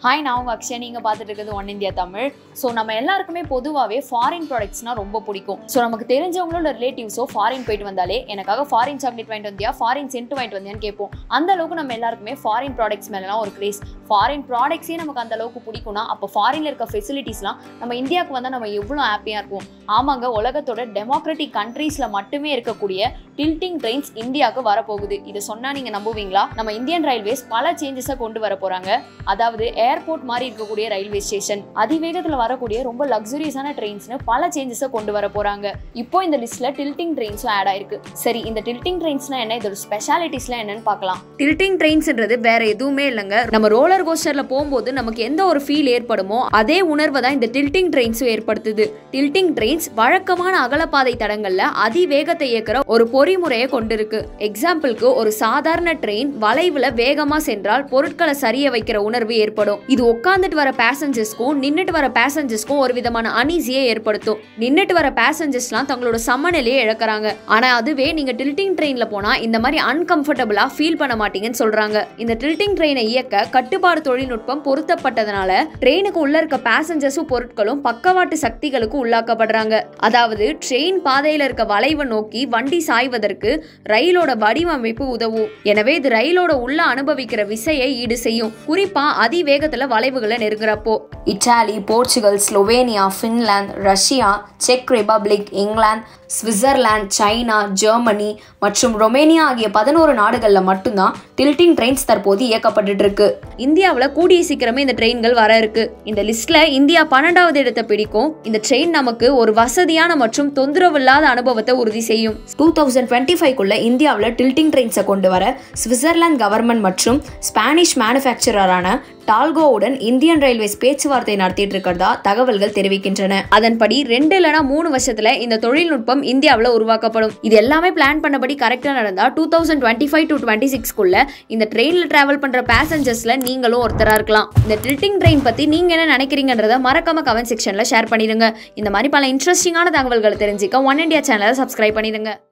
hi நான் உங்கள் அக்ஷய் நீங்கள் பார்த்துட்டு இருக்கிறது ஒன் இந்தியா தமிழ் ஸோ நம்ம எல்லாருக்குமே பொதுவாகவே ஃபாரின் ப்ராடக்ட்ஸ்னால் ரொம்ப பிடிக்கும் ஸோ நமக்கு தெரிஞ்சவங்களோட ரிலேட்டிவ்ஸோ ஃபாரின் போயிட்டு வந்தாலே எனக்காக ஃபாரின் சாக்லேட் வாங்கிட்டு வந்தியா ஃபாரின் சென்ட் வாங்கிட்டு வந்தியான்னு கேட்போம் அந்த அளவுக்கு நம்ம எல்லாருக்குமே ஃபாரின் ப்ராடக்ட்ஸ் மேலாம் ஒரு கிரேஸ் ஃபாரின் ப்ராடக்ட்ஸே நமக்கு அந்த அளவுக்கு பிடிக்கும்னா அப்போ ஃபாரினில் இருக்க ஃபெசிலிட்டிஸ்லாம் நம்ம இந்தியாவுக்கு வந்தால் நம்ம எவ்வளோ ஹாப்பியாக இருக்கும் ஆமாங்க உலகத்தோட டெமோக்ராட்டிக் கண்ட்ரீஸில் மட்டுமே இருக்கக்கூடிய டில்ட்டிங் ட்ரெயின்ஸ் இந்தியாவுக்கு வரப்போகுது இதை சொன்னால் நீங்கள் நம்புவீங்களா நம்ம இந்தியன் ரயில்வேஸ் பல சேஞ்சஸை கொண்டு வர போகிறாங்க அதாவது ஏர்போர்ட் மாதிரி இருக்கக்கூடிய ரயில்வே ஸ்டேஷன் அதிவேகத்தில் வரக்கூடிய ரொம்ப லக்ஸுரியஸான ட்ரெயின்ஸ்னு பல சேஞ்சஸை கொண்டு வர போகிறாங்க இப்போ இந்த லிஸ்ட்டில் டில்ட்டிங் ட்ரெயின்ஸும் ஆட் ஆயிருக்கு சரி இந்த டில்ட்டிங் ட்ரெயின்ஸ்னா என்ன இதோட ஸ்பெஷாலிட்டிஸ்லாம் என்னன்னு பார்க்கலாம் டில்ட்டிங் ட்ரெயின்ஸ்ன்றது வேற எதுவுமே இல்லைங்க நம்ம ரோலர் கோஸ்டர்ல போகும்போது நமக்கு எந்த ஒரு ஃபீல் ஏற்படுமோ அதே உணர்வை தான் இந்த டில்ட்டிங் ட்ரெயின்ஸும் ஏற்படுத்துது டில்ட்டிங் ட்ரெயின்ஸ் வழக்கமான அகலப்பாதை தடங்கள்ல அதிவேகத்தை இயக்குற ஒரு பொறிமுறையை கொண்டிருக்கு எக்ஸாம்பிளுக்கு ஒரு சாதாரண ட்ரெயின் வளைவுல வேகமா சென்றால் பொருட்களை சரிய வைக்கிற உணர்வு ஏற்படும் இது உட்காந்துட்டு வர பேசஞ்சர்ஸ்க்கும் நின்னுட்டு வர பேசஞ்சர்ஸ்க்கும் ஒரு விதமான அனீசியை ஏற்படுத்தும் நின்னுட்டு வர பேசஞ்சர்ஸ்லாம் தங்களோட சமநிலையை இழக்கிறாங்க ஆனா அதுவே நீங்க டில்ட்டிங் ட்ரெயின்ல போனா இந்த மாதிரி அன்கம்ஃபர்டபுளா ஃபீல் பண்ண மாட்டீங்கன்னு சொல்றாங்க இந்த டில்ட்டிங் ட்ரெயினை இயக்க கட்டுப்பாடு தொழில்நுட்பம் பொருத்தப்பட்டதுனால ட்ரெயினுக்கு உள்ள இருக்க பேசஞ்சர்ஸும் பொருட்களும் பக்கவாட்டு சக்திகளுக்கு உள்ளாக்கப்படுறாங்க அதாவது ட்ரெயின் பாதையில இருக்க வளைவை நோக்கி வண்டி சாய்வதற்கு ரயிலோட வடிவமைப்பு உதவும் எனவே இது ரயிலோட உள்ள அனுபவிக்கிற விசையை ஈடு செய்யும் குறிப்பா அதிவேகத்துல வளைவுகளை நெருங்குறப்போ Italy Portugal Slovenia Finland Russia செக் ரிபப்ளிக் இங்கிலாந்து சுவிட்சர்லாந்து சைனா ஜெர்மனி மற்றும் ரொமேனியா ஆகிய பதினோரு நாடுகளில் மட்டும்தான் டில்ட்டிங் ட்ரெயின்ஸ் தற்போது இயக்கப்பட்டுட்டு இருக்கு இந்தியாவில் கூடிய சீக்கிரமே இந்த ட்ரெயின்கள் வர இருக்கு இந்த லிஸ்ட்ல இந்தியா பன்னெண்டாவது இடத்தை பிடிக்கும் இந்த ட்ரெயின் நமக்கு ஒரு வசதியான மற்றும் தொந்தரவு இல்லாத அனுபவத்தை உறுதி செய்யும் டூ தௌசண்ட் டுவெண்ட்டி ஃபைவ்க்குள்ள இந்தியாவில் டில்ட்டிங் ட்ரெயின்ஸை கொண்டு வர சுவிட்சர்லாந்து கவர்மெண்ட் மற்றும் ஸ்பானிஷ் மேனுஃபேக்சரரான டால்கோவுடன் இந்தியன் ரயில்வேஸ் பேச்சுவார்த்தை நடத்திட்டு இருக்கிறதா தகவல்கள் தெரிவிக்கின்றன அதன்படி ரெண்டு இல்லைனா மூணு வருஷத்துல இந்த தொழில்நுட்பம் இந்தியாவில் உருவாக்கப்படும் இது எல்லாமே பிளான் பண்ணபடி கரெக்டாக நடந்தா two thousand twenty five to twenty சிக்ஸ்க்குள்ள இந்த ட்ரெயினில் டிராவல் பண்ற பேசஞ்சர்ஸ்ல நீங்களும் ஒருத்தராக இருக்கலாம் இந்த டில்ட்டிங் ட்ரெயின் பத்தி நீங்க என்ன நினைக்கிறீங்கன்றத மறக்காம கமெண்ட் செக்ஷன்ல ஷேர் பண்ணிடுங்க இந்த மாதிரி பல இன்ட்ரெஸ்டிங்கான தகவல்களை தெரிஞ்சுக்க ஒன் இந்தியா சேனலை சப்ஸ்கிரைப் பண்ணிடுங்க